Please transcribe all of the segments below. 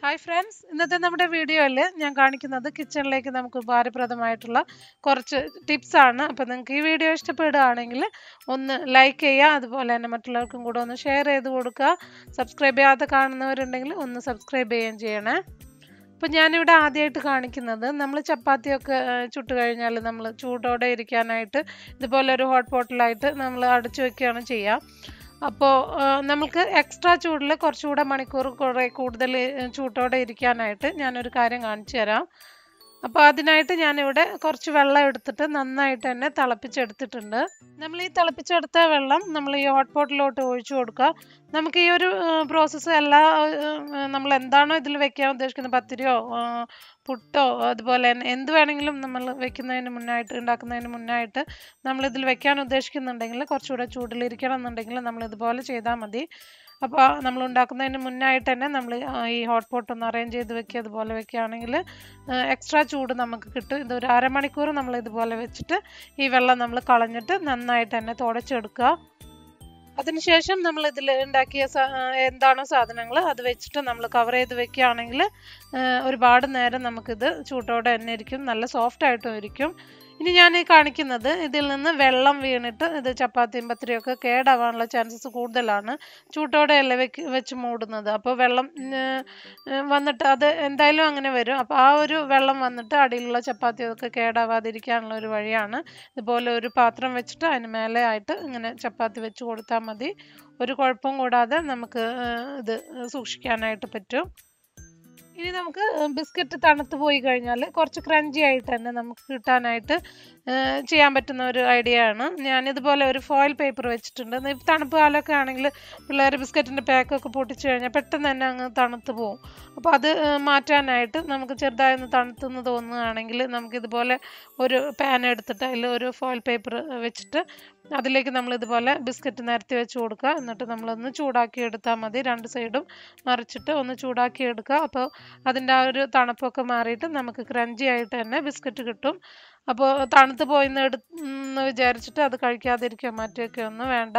hi friends ഇന്നത്തെ നമ്മുടെ വീഡിയോയിൽ ഞാൻ കാണിക്കുന്നത് കിച്ചണിലേക്ക് നമുക്ക് ഉപകാരപ്രദമായിട്ടുള്ള കുറച്ച് ടിപ്സ് ആണ് അപ്പോൾ നിങ്ങൾക്ക് ഈ വീഡിയോ ഇഷ്ടപ്പെടുകയാണെങ്കിൽ ഒന്ന് ലൈക്ക് ചെയ്യുക അതുപോലെ തന്നെ മറ്റുള്ളവർക്കും കൂടെ ഒന്ന് ഷെയർ ചെയ്ത് കൊടുക്കുക സബ്സ്ക്രൈബ് ചെയ്യാതെ കാണുന്നവരുണ്ടെങ്കിൽ ഒന്ന് സബ്സ്ക്രൈബ് ചെയ്യുകയും ചെയ്യണേ അപ്പോൾ ഞാനിവിടെ ആദ്യമായിട്ട് കാണിക്കുന്നത് നമ്മൾ ചപ്പാത്തിയൊക്കെ ഏഹ്, ചുട്ട് കഴിഞ്ഞാൽ നമ്മൾ ചൂടോടെ ഇരിക്കാനായിട്ട് ഇതുപോലെ ഒരു ഹോട്ട് പോട്ടിലായിട്ട് നമ്മൾ അടച്ചു വെക്കുകയാണ് ചെയ്യുക അപ്പോൾ നമുക്ക് എക്സ്ട്രാ ചൂടിൽ കുറച്ചുകൂടെ മണിക്കൂർ കുറേ കൂടുതൽ ഏഹ്, ചൂട്ടോടെ ഇരിക്കാനായിട്ട് ഞാനൊരു കാര്യം കാണിച്ചു തരാം അപ്പോൾ അതിനായിട്ട് ഞാനിവിടെ കുറച്ച് വെള്ളം എടുത്തിട്ട് നന്നായിട്ട് തന്നെ തിളപ്പിച്ചെടുത്തിട്ടുണ്ട് നമ്മൾ ഈ തിളപ്പിച്ചെടുത്ത വെള്ളം നമ്മൾ ഈ ഹോട്ട് പോട്ടിലോട്ട് ഒഴിച്ചു കൊടുക്കുക നമുക്ക് ഈ ഒരു പ്രോസസ്സ് എല്ലാ ഏഹ്, നമ്മൾ എന്താണോ ഇതിൽ വെക്കാൻ ഉദ്ദേശിക്കുന്നത് പത്തിരിയോ ഏഹ്, പുട്ടോ അതുപോലെ തന്നെ എന്ത് വേണമെങ്കിലും നമ്മൾ വെക്കുന്നതിന് മുന്നായിട്ട് ഉണ്ടാക്കുന്നതിന് മുന്നായിട്ട് നമ്മൾ ഇതിൽ വെക്കാൻ ഉദ്ദേശിക്കുന്നുണ്ടെങ്കിൽ കുറച്ചുകൂടെ ചൂടിലിരിക്കണം എന്നുണ്ടെങ്കിൽ നമ്മൾ ഇതുപോലെ ചെയ്താൽ മതി അപ്പോൾ നമ്മൾ ഉണ്ടാക്കുന്നതിന് മുന്നായിട്ട് തന്നെ നമ്മൾ ഈ ഹോട്ട് പോട്ട് ഒന്ന് അറേഞ്ച് ചെയ്ത് വെക്കുക അതുപോലെ വെക്കുകയാണെങ്കിൽ എക്സ്ട്രാ ചൂട് നമുക്ക് കിട്ടും ഇത് ഒരു അരമണിക്കൂർ നമ്മൾ ഇതുപോലെ വെച്ചിട്ട് ഈ വെള്ളം നമ്മൾ കളഞ്ഞിട്ട് നന്നായിട്ട് തന്നെ തുടച്ചെടുക്കുക അതിനുശേഷം നമ്മൾ ഇതിൽ ഉണ്ടാക്കിയ സ- ആ, എന്താണോ സാധനങ്ങൾ അത് വെച്ചിട്ട് നമ്മൾ കവർ ചെയ്ത് വെക്കുകയാണെങ്കിൽ ഒരുപാട് നേരം നമുക്കിത് ചൂട്ടോടെ തന്നെ ഇരിക്കും നല്ല സോഫ്റ്റ് ആയിട്ടും ഇരിക്കും ഇനി ഞാൻ ഈ കാണിക്കുന്നത് ഇതിൽ നിന്ന് വെള്ളം വീണിട്ട് ഇത് ചപ്പാത്തിയും പത്തിരിയും ഒക്കെ കേടാവാനുള്ള ചാൻസസ് കൂടുതലാണ് ചൂട്ടോടെ അല്ല വെക്ക് വെച്ച് മൂടുന്നത് അപ്പോൾ വെള്ളം ഉം, ഏർ, വന്നിട്ട് അത് എന്തായാലും അങ്ങനെ വരും അപ്പോൾ ആ ഒരു വെള്ളം വന്നിട്ട് അടിയിലുള്ള ചപ്പാത്തി ഒക്കെ കേടാവാതിരിക്കാനുള്ള ഒരു വഴിയാണ് ഇതുപോലെ ഒരു പാത്രം വെച്ചിട്ട് അതിന് മേലെ ആയിട്ട് ഇങ്ങനെ ചപ്പാത്തി വെച്ച് കൊടുത്താൽ മതി ഒരു കുഴപ്പവും കൂടാതെ നമുക്ക് ഏർ, ഇത് സൂക്ഷിക്കാനായിട്ട് പറ്റും ഇനി നമുക്ക് ബിസ്ക്കറ്റ് തണുത്ത് പോയി കഴിഞ്ഞാൽ കുറച്ച് ക്രഞ്ചി ആയിട്ട് തന്നെ നമുക്ക് കിട്ടാനായിട്ട് ഏർ, ചെയ്യാൻ പറ്റുന്ന ഒരു ഐഡിയ ആണ് ഞാനിതുപോലെ ഒരു ഫോയിൽ പേപ്പർ വെച്ചിട്ടുണ്ട് ഇന്ന് ഇപ്പം തണുപ്പ് കാലമൊക്കെ ആണെങ്കിൽ പിള്ളേർ ബിസ്ക്കറ്റിൻ്റെ പാക്കൊക്കെ പൊട്ടിച്ച് കഴിഞ്ഞാൽ പെട്ടെന്ന് തന്നെ അങ്ങ് തണുത്ത് പോകും അപ്പോൾ അത് ഏർ, മാറ്റാനായിട്ട് നമുക്ക് ചെറുതായൊന്ന് തണുത്തെന്ന് തോന്നുകയാണെങ്കിൽ നമുക്കിതുപോലെ ഒരു പാൻ എടുത്തിട്ട് അതിൽ ഒരു ഫോയിൽ പേപ്പർ വെച്ചിട്ട് അതിലേക്ക് നമ്മൾ ഇതുപോലെ ബിസ്ക്കറ്റ് നിരത്തി വെച്ച് കൊടുക്കുക എന്നിട്ട് നമ്മളൊന്ന് ചൂടാക്കി എടുത്താൽ മതി രണ്ട് സൈഡും മറിച്ചിട്ട് ഒന്ന് ചൂടാക്കി എടുക്കുക അപ്പോൾ അതിൻ്റെ ആ ഒരു തണുപ്പൊക്കെ മാറിയിട്ട് നമുക്ക് ക്രഞ്ചി ആയിട്ട് തന്നെ ബിസ്ക്കറ്റ് കിട്ടും അപ്പോൾ തണുത്ത് പോയിന്ന് എടുന്ന് വിചാരിച്ചിട്ട് അത് കഴിക്കാതിരിക്കാൻ മാറ്റിയൊക്കെ ഒന്നും വേണ്ട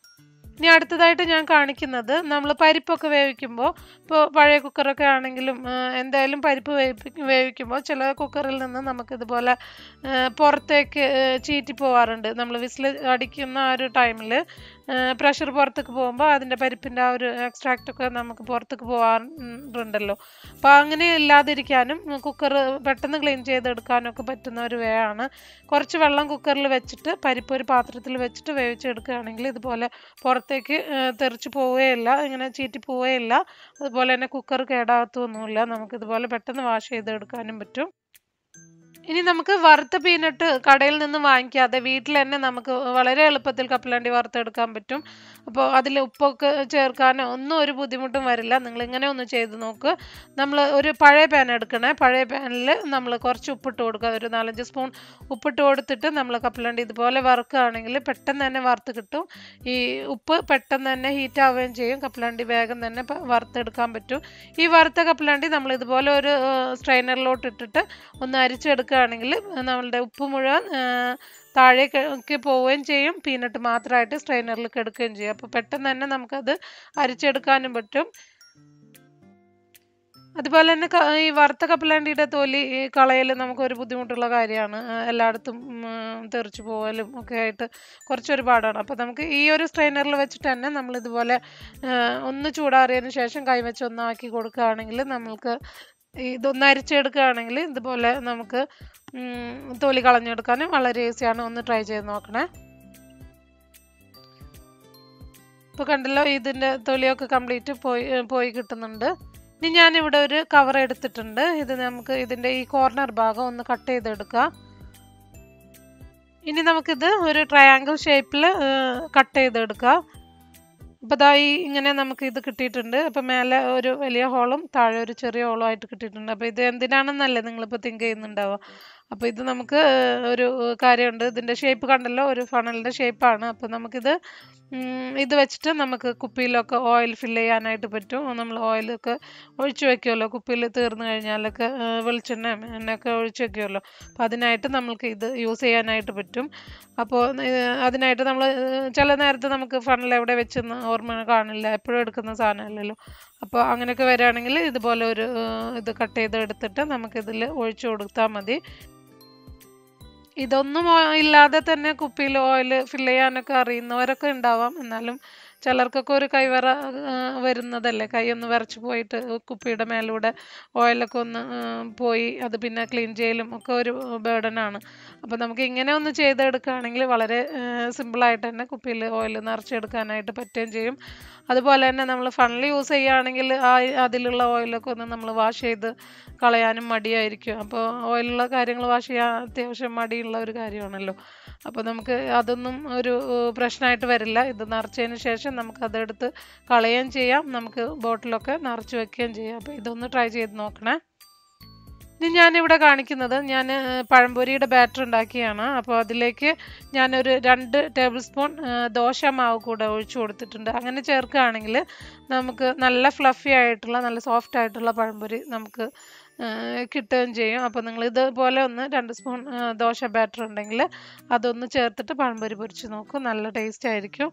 ഇനി അടുത്തതായിട്ട് ഞാൻ കാണിക്കുന്നത് നമ്മൾ പരിപ്പൊക്കെ വേവിക്കുമ്പോൾ ഇപ്പോൾ പഴയ കുക്കറൊക്കെ ആണെങ്കിലും ആ, എന്തായാലും പരിപ്പ് വേവിപ്പി വേവിക്കുമ്പോൾ ചില കുക്കറിൽ നിന്ന് നമുക്കിതുപോലെ ആ, പുറത്തേക്ക് ആ, ചീറ്റി പോവാറുണ്ട് നമ്മൾ വിസിൽ അടിക്കുന്ന ആ ഒരു ടൈമിൽ പ്രഷർ പുറത്തേക്ക് പോകുമ്പോൾ അതിൻ്റെ പരിപ്പിൻ്റെ ആ ഒരു എക്സ്ട്രാക്റ്റ് ഒക്കെ നമുക്ക് പുറത്തേക്ക് പോകാറുണ്ടല്ലോ അപ്പോൾ അങ്ങനെ ഇല്ലാതിരിക്കാനും കുക്കർ പെട്ടെന്ന് ക്ലീൻ ചെയ്തെടുക്കാനും ഒക്കെ പറ്റുന്ന ഒരു വേ ആണ് കുറച്ച് വെള്ളം കുക്കറിൽ വെച്ചിട്ട് പരിപ്പ് ഒരു പാത്രത്തിൽ വെച്ചിട്ട് വേവിച്ചെടുക്കുകയാണെങ്കിൽ ഇതുപോലെ പുറത്തേക്ക് ഏഹ്, തെറിച്ച് പോവുകയില്ല ഇങ്ങനെ ചീറ്റി പോവുകയില്ല അതുപോലെ തന്നെ കുക്കർ കേടാകത്തൊന്നുമില്ല നമുക്കിതുപോലെ പെട്ടെന്ന് വാഷ് ചെയ്തെടുക്കാനും പറ്റും ഇനി നമുക്ക് വറുത്ത പീനട്ട് കടയിൽ നിന്ന് വാങ്ങിക്കാതെ വീട്ടിൽ തന്നെ നമുക്ക് വളരെ എളുപ്പത്തിൽ കപ്പലണ്ടി വറുത്തെടുക്കാൻ പറ്റും അപ്പോൾ അതിൽ ഉപ്പൊക്കെ ചേർക്കാനോ ഒന്നും ഒരു ബുദ്ധിമുട്ടും വരില്ല നിങ്ങൾ ഇങ്ങനെ ഒന്ന് ചെയ്ത് നോക്ക് നമ്മൾ ഒരു പഴയ പാൻ എടുക്കണേ പഴയ പാനിൽ നമ്മൾ കുറച്ച് ഉപ്പിട്ട് കൊടുക്കുക ഒരു നാലഞ്ച് സ്പൂൺ ഉപ്പിട്ട് കൊടുത്തിട്ട് നമ്മൾ കപ്പലണ്ടി ഇതുപോലെ വറുക്കുകയാണെങ്കിൽ പെട്ടെന്ന് തന്നെ വറുത്ത് കിട്ടും ഈ ഉപ്പ് പെട്ടെന്ന് തന്നെ ഹീറ്റ് ആവുകയും ചെയ്യും കപ്പലണ്ടി വേഗം തന്നെ പ- വറുത്തെടുക്കാൻ പറ്റും ഈ വറുത്ത കപ്പലണ്ടി നമ്മൾ ഇതുപോലെ ഒരു സ്ട്രെയിനറിലോട്ട് ഇട്ടിട്ട് ഒന്ന് അരിച്ചെടുക്കുകയാണെങ്കിൽ നമ്മളുടെ ഉപ്പ് മുഴുവൻ ആ, താഴേക്ക് പോവുകയും ചെയ്യും പീനട്ട് മാത്രമായിട്ട് സ്ട്രെയിനറിലേക്ക് എടുക്കുകയും ചെയ്യും അപ്പോൾ പെട്ടെന്ന് തന്നെ നമുക്കത് അരിച്ചെടുക്കാനും പറ്റും അതുപോലെ തന്നെ ക- ഈ വറുത്ത കപ്പലണ്ടിയുടെ തൊലി ഈ കളയൽ നമുക്കൊരു ബുദ്ധിമുട്ടുള്ള കാര്യമാണ് ആ, എല്ലായിടത്തും ഉം, തെറിച്ച് പോകലും ഒക്കെ ആയിട്ട് കുറച്ചൊരു പാടാണ് അപ്പോൾ നമുക്ക് ഈ ഒരു സ്ട്രെയിനറിൽ വെച്ചിട്ട് തന്നെ നമ്മൾ ഇതുപോലെ ആ, ഒന്ന് ചൂടാറിയതിന് ശേഷം കൈവച്ച് ഒന്നാക്കി കൊടുക്കുകയാണെങ്കിൽ നമ്മൾക്ക് ഇതൊന്ന് അരിച്ചെടുക്കുകയാണെങ്കിൽ ഇതുപോലെ നമുക്ക് ഉം, തൊലി കളഞ്ഞെടുക്കാനും വളരെ ഈസിയാണ് ഒന്ന് ട്രൈ ചെയ്ത് നോക്കണേ ഇപ്പോൾ കണ്ടല്ലോ ഇതിൻ്റെ തൊലിയൊക്കെ കംപ്ലീറ്റ് പോയി ഏഹ് പോയി കിട്ടുന്നുണ്ട് ഇനി ഞാനിവിടെ ഒരു കവർ എടുത്തിട്ടുണ്ട് ഇത് നമുക്ക് ഇതിൻ്റെ ഈ കോർണർ ഭാഗം ഒന്ന് കട്ട് ചെയ്തെടുക്കാം ഇനി നമുക്കിത് ഒരു ട്രയാങ്കിൾ ഷേപ്പിൽ കട്ട് ചെയ്തെടുക്കാം അപ്പോൾ ദാ ഈ ഇങ്ങനെ നമുക്ക് ഇത് കിട്ടിയിട്ടുണ്ട് അപ്പോൾ മേലെ ഒരു വലിയ ഹോളും താഴെ ഒരു ചെറിയ ഹോളും ആയിട്ട് കിട്ടിയിട്ടുണ്ട് അപ്പോൾ ഇത് എന്തിനാണെന്നല്ലേ നിങ്ങളിപ്പോൾ തിങ്ക് ചെയ്യുന്നുണ്ടാവുക അപ്പോൾ ഇത് നമുക്ക് ഒരു കാര്യമുണ്ട് ഇതിൻ്റെ ഷേപ്പ് കണ്ടല്ലോ ഒരു ഫണലിൻ്റെ ഷേപ്പാണ് അപ്പോൾ നമുക്കിത് ഉം, ഇത് വെച്ചിട്ട് നമുക്ക് കുപ്പിയിലൊക്കെ ഓയിൽ ഫില്ല് ചെയ്യാനായിട്ട് പറ്റും നമ്മൾ ഓയിലൊക്കെ ഒഴിച്ച് വെക്കുമല്ലോ കുപ്പിയിൽ തീർന്നു കഴിഞ്ഞാലൊക്കെ ആ, വെളിച്ചെണ്ണ എണ്ണയൊക്കെ ഒഴിച്ച് വെക്കുമല്ലോ അപ്പോൾ അതിനായിട്ട് നമുക്ക് ഇത് യൂസ് ചെയ്യാനായിട്ട് പറ്റും അപ്പോൾ അതിനായിട്ട് നമ്മൾ ചില നേരത്ത് നമുക്ക് ഫണൽ എവിടെ വെച്ചെന്ന് ഓർമ്മ കാണില്ല എപ്പോഴും എടുക്കുന്ന സാധനമല്ലല്ലോ അപ്പോൾ അങ്ങനെയൊക്കെ വരികയാണെങ്കിൽ ഇതുപോലെ ഒരു ആ, ഇത് കട്ട് ചെയ്ത് എടുത്തിട്ട് നമുക്കിതിൽ ഒഴിച്ചു കൊടുത്താൽ മതി ഇതൊന്നും ഓ- ഇല്ലാതെ തന്നെ കുപ്പിയിൽ ഓയിൽ ഫില്ല് ചെയ്യാനൊക്കെ അറിയുന്നവരൊക്കെ ഉണ്ടാവാം എന്നാലും ചിലർക്കൊക്കെ ഒരു കൈവറ ആ, വരുന്നതല്ലേ കൈ ഒന്ന് വിറച്ച് പോയിട്ട് കുപ്പിയുടെ മേലൂടെ ഓയിലൊക്കെ ഒന്ന് ആ, പോയി അത് പിന്നെ ക്ലീൻ ചെയ്യലും ഒക്കെ ഒരു ബേർഡനാണ് അപ്പോൾ നമുക്ക് ഇങ്ങനെ ഒന്ന് ചെയ്തെടുക്കുകയാണെങ്കിൽ വളരെ സിമ്പിളായിട്ട് തന്നെ കുപ്പിയിൽ ഓയിൽ നിറച്ചെടുക്കാനായിട്ട് പറ്റുകയും ചെയ്യും അതുപോലെ തന്നെ നമ്മൾ ഫണൽ യൂസ് ചെയ്യുകയാണെങ്കിൽ ആ അതിലുള്ള ഓയിലൊക്കെ ഒന്ന് നമ്മൾ വാഷ് ചെയ്ത് കളയാനും മടിയായിരിക്കും അപ്പോൾ ഓയിലുള്ള കാര്യങ്ങൾ വാഷ് ചെയ്യാൻ അത്യാവശ്യം മടിയുള്ള ഒരു കാര്യമാണല്ലോ അപ്പോൾ നമുക്ക് അതൊന്നും ഒരു ഏഹ്, പ്രശ്നമായിട്ട് വരില്ല ഇത് നിറച്ചതിന് ശേഷം നമുക്ക് അതെടുത്ത് കളയുകയും ചെയ്യാം നമുക്ക് ബോട്ടിലൊക്കെ നിറച്ച് വെക്കുകയും ചെയ്യാം അപ്പോൾ ഇതൊന്ന് ട്രൈ ചെയ്ത് നോക്കണേ ഇനി ഞാനിവിടെ കാണിക്കുന്നത് ഞാൻ പഴംപൊരിയുടെ ബാറ്റർ ഉണ്ടാക്കിയാണ് അപ്പോൾ അതിലേക്ക് ഞാനൊരു രണ്ട് ടേബിൾ സ്പൂൺ ദോശ മാവ് കൂടെ ഒഴിച്ചു കൊടുത്തിട്ടുണ്ട് അങ്ങനെ ചേർക്കുകയാണെങ്കിൽ നമുക്ക് നല്ല ഫ്ലഫി ആയിട്ടുള്ള നല്ല സോഫ്റ്റ് ആയിട്ടുള്ള പഴംപൊരി നമുക്ക് ആ, കിട്ടുകയും ചെയ്യും അപ്പോൾ നിങ്ങൾ ഇതുപോലെ ഒന്ന് രണ്ട് സ്പൂൺ ആ, ദോശ ബാറ്റർ ഉണ്ടെങ്കിൽ അതൊന്ന് ചേർത്തിട്ട് പഴംപൊരി പൊരിച്ച് നോക്കൂ നല്ല ടേസ്റ്റ് ആയിരിക്കും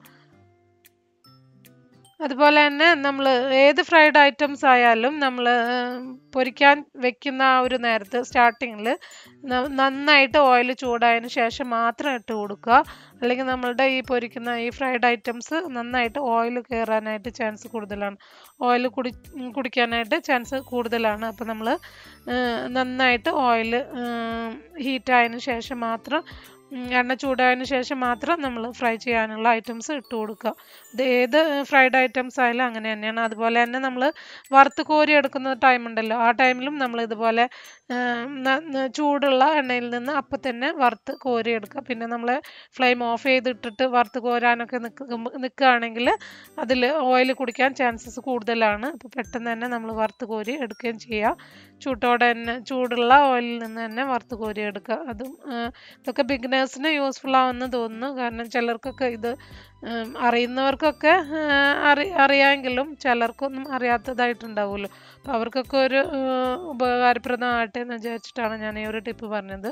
അതുപോലെ തന്നെ നമ്മൾ ഏത് ഫ്രൈഡ് ഐറ്റംസ് ആയാലും നമ്മൾ പൊരിക്കാൻ വെക്കുന്ന ആ ഒരു നേരത്ത് സ്റ്റാർട്ടിങ്ങിൽ നന്നായിട്ട് ഓയിൽ ചൂടായതിന് ശേഷം മാത്രം ഇട്ട് കൊടുക്കുക അല്ലെങ്കിൽ നമ്മളുടെ ഈ പൊരിക്കുന്ന ഈ ഫ്രൈഡ് ഐറ്റംസ് നന്നായിട്ട് ഓയിൽ കയറാനായിട്ട് ചാൻസ് കൂടുതലാണ് ഓയിൽ കുടി ഉം, കുടിക്കാനായിട്ട് ചാൻസ് കൂടുതലാണ് അപ്പോൾ നമ്മൾ നന്നായിട്ട് ഓയിൽ ഹീറ്റ് ആയതിനു ശേഷം മാത്രം ഉം, എണ്ണ ചൂടായതിനു ശേഷം മാത്രം നമ്മൾ ഫ്രൈ ചെയ്യാനുള്ള ഐറ്റംസ് ഇട്ട് കൊടുക്കുക ഇത് ഏത് ഫ്രൈഡ് ഐറ്റംസ് ആയാലും അങ്ങനെ തന്നെയാണ് അതുപോലെ തന്നെ നമ്മൾ വറുത്ത് കോരി എടുക്കുന്ന ടൈം ഉണ്ടല്ലോ ആ ടൈമിലും നമ്മൾ ഇതുപോലെ ആ, ന- ന- ചൂടുള്ള എണ്ണയിൽ നിന്ന് അപ്പം തന്നെ വറുത്ത് കോരി എടുക്കുക പിന്നെ നമ്മൾ ഫ്ലെയിം ഓഫ് ചെയ്തിട്ടിട്ട് വറുത്ത് കോരാനൊക്കെ നിൽക്കുമ്പോൾ നിൽക്കുകയാണെങ്കിൽ അതിൽ ഓയിൽ കുടിക്കാൻ ചാൻസസ് കൂടുതലാണ് അപ്പോൾ പെട്ടെന്ന് തന്നെ നമ്മൾ വറുത്ത് കോരി എടുക്കുകയും ചെയ്യുക ചൂട്ടോടെ തന്നെ ചൂടുള്ള ഓയിലിൽ നിന്ന് തന്നെ വറുത്ത് കോരി എടുക്കുക അതും ആ, ഇതൊക്കെ ബിഗിനേഴ്സിന് യൂസ്ഫുൾ ആവുമെന്ന് തോന്നുന്നു കാരണം ചിലർക്കൊക്കെ ഇത് ഉം, അറിയുന്നവർക്കൊക്കെ ആ, അറി അറിയാമെങ്കിലും ചിലർക്കൊന്നും അറിയാത്തതായിട്ടുണ്ടാവുമല്ലോ അപ്പോൾ അവർക്കൊക്കെ ഒരു ആ, ഉപകാരപ്രദമാകട്ടെ എന്ന് വിചാരിച്ചിട്ടാണ് ഞാൻ ഈ ഒരു ടിപ്പ് പറഞ്ഞത്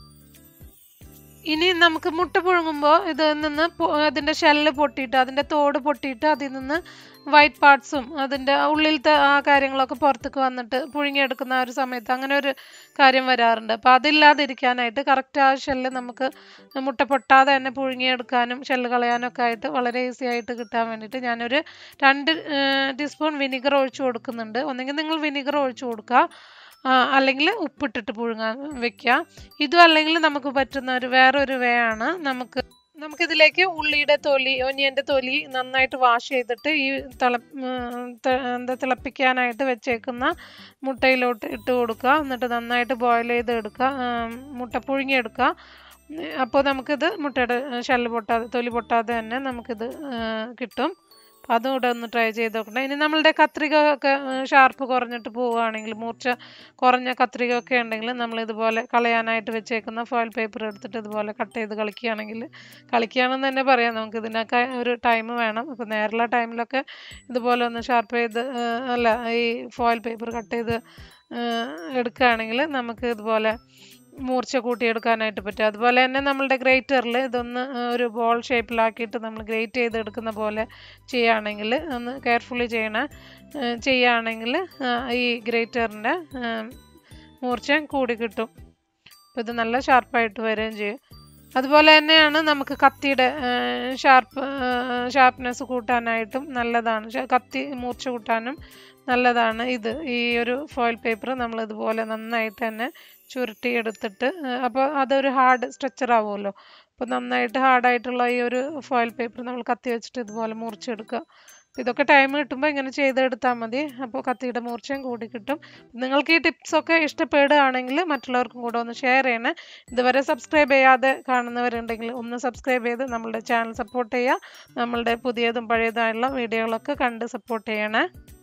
ഇനി നമുക്ക് മുട്ട പുഴുങ്ങുമ്പോൾ ഇതിൽ നിന്ന് പൊ- അതിന്റെ ഷെല്ല് പൊട്ടിയിട്ട് അതിന്റെ തോട് പൊട്ടിയിട്ട് അതിൽ നിന്ന് വൈറ്റ് പാർട്സും അതിന്റെ ഉള്ളിലത്തെ ആ കാര്യങ്ങളൊക്കെ പുറത്തേക്ക് വന്നിട്ട് പുഴുങ്ങിയെടുക്കുന്ന ആ ഒരു സമയത്ത് അങ്ങനെ ഒരു കാര്യം വരാറുണ്ട് അപ്പോൾ അതില്ലാതിരിക്കാനായിട്ട് കറക്റ്റ് ആ ഷെല്ല് നമുക്ക് മുട്ട പൊട്ടാതെ തന്നെ പുഴുങ്ങിയെടുക്കാനും ഷെല്ല് കളയാനൊക്കെ ആയിട്ട് വളരെ ഈസി ആയിട്ട് കിട്ടാൻ വേണ്ടിയിട്ട് ഞാനൊരു രണ്ട് ടീസ്പൂൺ വിനിഗർ ഒഴിച്ചു കൊടുക്കുന്നുണ്ട് ഒന്നെങ്കിൽ നിങ്ങൾ വിനിഗർ ഒഴിച്ചു കൊടുക്കുക അല്ലെങ്കിൽ ഉപ്പിട്ടിട്ട് പുഴുങ്ങാൻ വെക്കുക ഇതും അല്ലെങ്കിൽ നമുക്ക് പറ്റുന്ന ഒരു വേറൊരു വേ ആണ് നമുക്ക് നമുക്കിതിലേക്ക് ഉള്ളിയുടെ തൊലി ഒനിയൻ്റെ തൊലി നന്നായിട്ട് വാഷ് ചെയ്തിട്ട് ഈ തിള ഉം, ത- എന്താ തിളപ്പിക്കാനായിട്ട് വെച്ചേക്കുന്ന മുട്ടയിലോട്ട് ഇട്ട് കൊടുക്കുക എന്നിട്ട് നന്നായിട്ട് ബോയിൽ ചെയ്ത് എടുക്കുക ഉം, മുട്ട പുഴുങ്ങിയെടുക്കുക അപ്പോൾ നമുക്കിത് മുട്ടയുടെ ഷെല്ല് പൊട്ടാതെ തൊലി പൊട്ടാതെ തന്നെ നമുക്കിത് ആ, കിട്ടും അപ്പോൾ അതും കൂടെ ഒന്ന് ട്രൈ ചെയ്ത് നോക്കണം ഇനി നമ്മളുടെ കത്രിക ഒക്കെ ഷാർപ്പ് കുറഞ്ഞിട്ട് പോവുകയാണെങ്കിൽ മൂർച്ച കുറഞ്ഞ കത്രിക ഒക്കെ ഉണ്ടെങ്കിൽ നമ്മൾ ഇതുപോലെ കളയാനായിട്ട് വെച്ചേക്കുന്ന ഫോയിൽ പേപ്പർ എടുത്തിട്ട് ഇതുപോലെ കട്ട് ചെയ്ത് കളിക്കുകയാണെങ്കിൽ കളിക്കുകയാണെന്ന് തന്നെ പറയാം നമുക്ക് ഇതിനൊക്കെ ഒരു ടൈം വേണം അപ്പോൾ നേരെയുള്ള ടൈമിലൊക്കെ ഇതുപോലെ ഒന്ന് ഷാർപ്പ് ചെയ്ത് ആ, അല്ല ഈ ഫോയിൽ പേപ്പർ കട്ട് ചെയ്ത് ആ, എടുക്കുകയാണെങ്കിൽ നമുക്ക് ഇതുപോലെ മൂർച്ച കൂട്ടിയെടുക്കാനായിട്ട് പറ്റും അതുപോലെ തന്നെ നമ്മളുടെ ഗ്രേറ്ററിൽ ഇതൊന്ന് ആ, ഒരു ബോൾ ഷേപ്പിലാക്കിയിട്ട് നമ്മൾ ഗ്രേറ്റ് ചെയ്തെടുക്കുന്ന പോലെ ചെയ്യുകയാണെങ്കിൽ ഒന്ന് കെയർഫുള്ളി ചെയ്യണ ആ, ചെയ്യുകയാണെങ്കിൽ ആ, ഈ ഗ്രേറ്ററിൻ്റെ മൂർച്ച കൂടി കിട്ടും അപ്പോൾ ഇത് നല്ല ഷാർപ്പായിട്ട് വരികയും ചെയ്യും അതുപോലെ തന്നെയാണ് നമുക്ക് കത്തിയുടെ ഷാർപ്പ് ഷാർപ്നെസ് കൂട്ടാനായിട്ടും നല്ലതാണ് ഷ- കത്തി മൂർച്ച കൂട്ടാനും നല്ലതാണ് ഇത് ഈ ഒരു ഫോയിൽ പേപ്പർ നമ്മൾ ഇതുപോലെ നന്നായിട്ട് തന്നെ ചുരുട്ടി എടുത്തിട്ട് അപ്പോൾ അതൊരു ഹാർഡ് സ്ട്രക്ചർ ആവുമല്ലോ അപ്പോൾ നന്നായിട്ട് ഹാർഡായിട്ടുള്ള ഈ ഒരു ഫോയിൽ പേപ്പർ നമ്മൾ കത്തി വെച്ചിട്ട് ഇതുപോലെ മുറിച്ചെടുക്കുക ഇതൊക്കെ ടൈം കിട്ടുമ്പോൾ ഇങ്ങനെ ചെയ്തെടുത്താൽ മതി അപ്പോൾ കത്തിയുടെ മൂർച്ചയും കൂടി കിട്ടും നിങ്ങൾക്ക് ഈ ടിപ്സ് ഒക്കെ ഇഷ്ടപ്പെടുകയാണെങ്കിൽ മറ്റുള്ളവർക്കും കൂടെ ഒന്ന് ഷെയർ ചെയ്യണേ ഇതുവരെ സബ്സ്ക്രൈബ് ചെയ്യാതെ കാണുന്നവരുണ്ടെങ്കിൽ ഒന്ന് സബ്സ്ക്രൈബ് ചെയ്ത് നമ്മളുടെ ചാനൽ സപ്പോർട്ട് ചെയ്യുക നമ്മളുടെ പുതിയതും പഴയതുമായുള്ള വീഡിയോകളൊക്കെ കണ്ട് സപ്പോർട്ട് ചെയ്യണേ